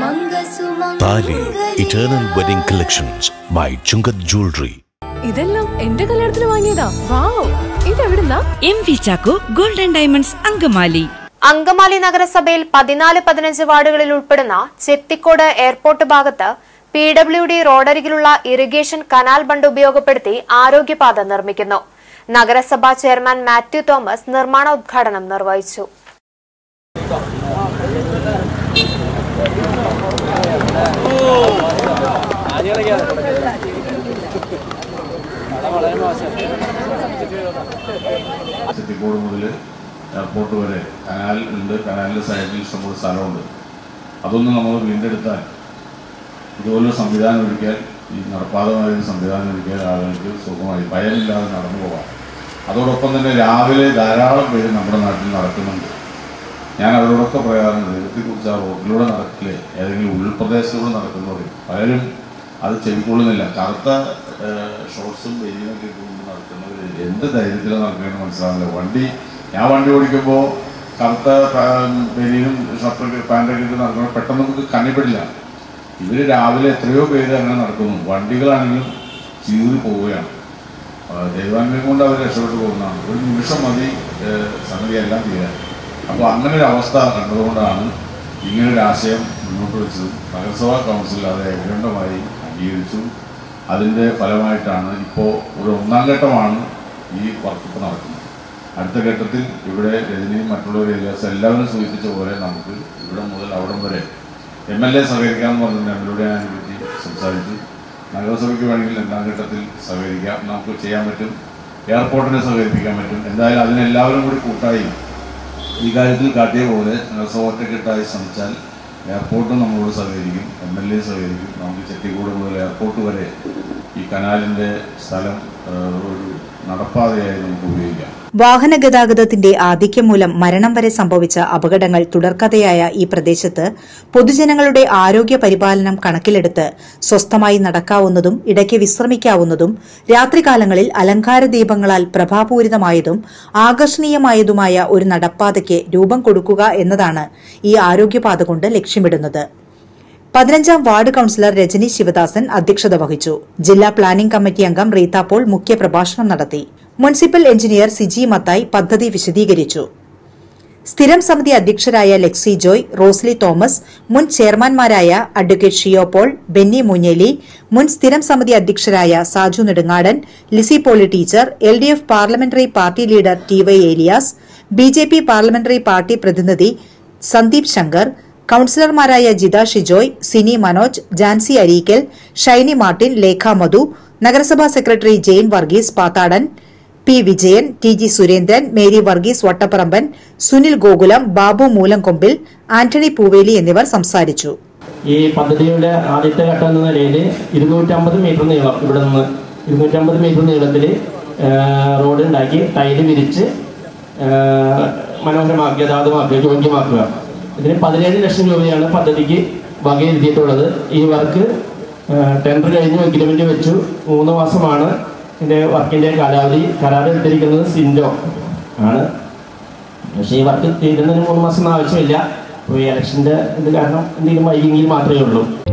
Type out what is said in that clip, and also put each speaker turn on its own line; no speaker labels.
താലി eternal wedding collections by Chungath jewellery
ഇതെല്ലാം എന്റെ കല്യാണത്തിന് വാങ്ങിയതാ വാവ് ഇതെവിടുന്നാ
M V Chacko golden diamonds Angamaly
Angamaly നഗരസഭയിൽ പതിനാല് പതിനഞ്ച് വാർഡുകളിൽ ഉൾപ്പെടുന്ന ചെത്തിക്കോട് എയർപോർട്ട് ഭാഗത്ത് പി ഡബ്ല്യു ഡി റോഡരികിലുള്ള ഇറിഗേഷൻ കനാൽ ബണ്ട് ഉപയോഗപ്പെടുത്തി ആരോഗ്യപാത നിർമ്മിക്കുന്നു നഗരസഭാ ചെയർമാൻ മാത്യു തോമസ് നിർമ്മാണ ഉദ്ഘാടനം നിർവഹിച്ചു
ചെത്തിക്കോട് മുതൽ എയർപോർട്ട് വരെ കനാൽ ഉണ്ട് കനാലിൻ്റെ സൈഡിൽ ഇഷ്ടംപോലെ സ്ഥലമുണ്ട് അതൊന്നും നമ്മൾ വീണ്ടെടുത്താൽ ഇതുപോലൊരു സംവിധാനം ഒരുക്കിയാൽ ഈ നടപ്പാതമായ ഒരു സംവിധാനം ഒരുക്കിയാൽ ആളുകൾക്ക് സുഖമായി ഭയമില്ലാതെ നടന്നു പോകാം അതോടൊപ്പം തന്നെ രാവിലെ ധാരാളം പേര് നമ്മുടെ നാട്ടിൽ നടക്കുന്നുണ്ട് ഞാൻ അവരോടൊക്കെ പറയാറുണ്ട് ദൈവത്തെക്കുറിച്ച് ആ റോഡിലൂടെ നടക്കില്ലേ ഏതെങ്കിലും ഉൾപ്രദേശത്തിലൂടെ നടക്കുന്നവർ പലരും അത് ചെവിക്കൊള്ളുന്നില്ല കറുത്ത ഷോർട്സും ബെരിയൊക്കെ ഇട്ടുകൊണ്ട് നടക്കുന്നവർ എന്ത് ധൈര്യത്തിലാണ് നടക്കുകയെന്ന് മനസ്സിലാവില്ല വണ്ടി ഞാൻ വണ്ടി ഓടിക്കുമ്പോൾ കറുത്ത ബെരിയും ഷർട്ടൊക്കെ പാൻറ്റൊക്കെ ഇട്ട് നടക്കുമ്പോൾ പെട്ടെന്ന് നമുക്ക് കണ്ണിപ്പെടില്ല ഇവർ രാവിലെ എത്രയോ പേര് അങ്ങനെ നടക്കുന്നു വണ്ടികളാണെങ്കിലും ചീറി പോവുകയാണ് ആ, ദൈവാനുഗ്രഹം കൊണ്ട് അവർ രക്ഷപ്പെട്ടു പോകുന്നതാണ് ഒരു നിമിഷം മതി ഏഹ്, സംഗതിയെല്ലാം തീരാൻ അപ്പോൾ അങ്ങനെ ഒരു അവസ്ഥ കണ്ടതുകൊണ്ടാണ് ഇങ്ങനൊരു ആശയം മുന്നോട്ട് വെച്ചതും നഗരസഭാ കൗൺസിൽ അത് ഏകണ്ഠമായി അംഗീകരിച്ചു അതിൻ്റെ ഫലമായിട്ടാണ് ഇപ്പോൾ ഒരു ഒന്നാം ഘട്ടമാണ് ഈ വർക്ക് ഇപ്പോൾ നടക്കുന്നത് അടുത്ത ഘട്ടത്തിൽ ഇവിടെ രജനിയും മറ്റുള്ളവർ ഏരിയാസ് എല്ലാവരും സൂചിപ്പിച്ച പോലെ നമുക്ക് ഇവിടെ മുതൽ അവിടം വരെ എം എൽ എ സഹകരിക്കാമെന്ന് പറഞ്ഞിട്ട് എമ്മിലൂടെ ഞാൻ പറ്റി സംസാരിച്ചു നഗരസഭയ്ക്ക് വേണമെങ്കിൽ രണ്ടാം ഘട്ടത്തിൽ സഹകരിക്കാം നമുക്ക് ചെയ്യാൻ പറ്റും എയർപോർട്ടിനെ സഹകരിപ്പിക്കാൻ പറ്റും എന്തായാലും അതിനെല്ലാവരും കൂടി കൂട്ടായി ഈ കാര്യത്തിൽ കാട്ടിയ പോലെ നഗരസഭ ഒറ്റക്കെട്ടായി ശ്രമിച്ചാൽ എയർപോർട്ടും നമ്മളോട് സഹകരിക്കും എം എൽ എ സഹകരിക്കും നമുക്ക് ചെട്ടിക്കൂട് മുതൽ എയർപോർട്ട് വരെ ഈ കനാലിൻ്റെ സ്ഥലം ആ, ഒരു നടപ്പാതയായി നമുക്ക് ഉപയോഗിക്കാം
വാഹന ഗതാഗതത്തിന്റെ ആധിക്യം മൂലം മരണം വരെ സംഭവിച്ച അപകടങ്ങൾ തുടർക്കഥയായ ഈ പ്രദേശത്ത് പൊതുജനങ്ങളുടെ ആരോഗ്യ പരിപാലനം കണക്കിലെടുത്ത് സ്വസ്ഥമായി നടക്കാവുന്നതും ഇടയ്ക്ക് വിശ്രമിക്കാവുന്നതും രാത്രികാലങ്ങളിൽ അലങ്കാര ദീപങ്ങളാൽ പ്രഭാപൂരിതമായതും ആകർഷണീയമായതുമായ ഒരു നടപ്പാതയ്ക്ക് രൂപം കൊടുക്കുക എന്നതാണ് ഈ ആരോഗ്യപാത കൊണ്ട് ലക്ഷ്യമിടുന്നത് പതിനഞ്ചാം വാർഡ് കൌൺസിലർ രജനി ശിവദാസൻ അധ്യക്ഷത വഹിച്ചു ജില്ലാ പ്ലാനിംഗ് കമ്മിറ്റി അംഗം റീത്ത പോൾ മുഖ്യപ്രഭാഷണം നടത്തി മുനിസിപ്പൽ എഞ്ചിനീയർ സിജി മത്തായി പദ്ധതി വിശദീകരിച്ചു സ്ഥിരം സമിതി അധ്യക്ഷരായ ലെക്സി ജോയ് റോസ്ലി തോമസ് മുൻ ചെയർമാൻമാരായ advocate Shiyo Paul Benny Munjeli മുൻ സ്ഥിരം സമിതി അധ്യക്ഷരായ Saju Nedungadan Lissy Poly teacher L D F parliamentary party leader T Y Elias B J P parliamentary party പ്രതിനിധി സന്ദീപ് ശങ്കർ കൌൺസിലർമാരായ ജിത ഷിജോയ് സിനി മനോജ് ജാൻസി അരീക്കൽ ഷൈനി മാർട്ടിൻ ലേഖ മധു നഗരസഭാ secretary Jain Varghese Pathadan P Vijayan T G Surendran Mary Varghese Vattaparamban Sunil Gokulam Babu മൂലംകൊമ്പിൽ Antony Pooveli എന്നിവർ സംസാരിച്ചു
ഈ പദ്ധതിയുടെ ആദ്യത്തെ ഘട്ടം എന്ന നിലയിൽ ഇരുന്നൂറ്റമ്പത് മീറ്റർ നീളം ഇവിടെ നിന്ന് ഇരുന്നൂറ്റമ്പത് മീറ്റർ നീളത്തിൽ റോഡ് ഉണ്ടാക്കി ടൈല് വിരിച്ച് ആ, മനോഹരമാക്കി ഗതാഗതമാക്കുക യോഗ്യമാക്കുക ഇതിന് പതിനേഴ് ലക്ഷം രൂപയാണ് പദ്ധതിക്ക് വകയിരുത്തിയിട്ടുള്ളത് ഈ വർക്ക് ടെൻഡർ കഴിഞ്ഞു എഗ്രിമെന്റ് വെച്ചു മൂന്ന് മാസമാണ് ഇതിന്റെ വർക്കിന്റെ കാലാവധി കരാർ എടുത്തിരിക്കുന്നത് സിൻഡോ ആണ് പക്ഷേ ഈ വർക്ക് തീരുന്നതിന് മൂന്ന് മാസം ആവശ്യമില്ല അപ്പോൾ ഈ ഇലക്ഷൻ്റെ ഇത് കാരണം എന്തെങ്കിലും വൈകിയെങ്കിൽ മാത്രമേ ഉള്ളൂ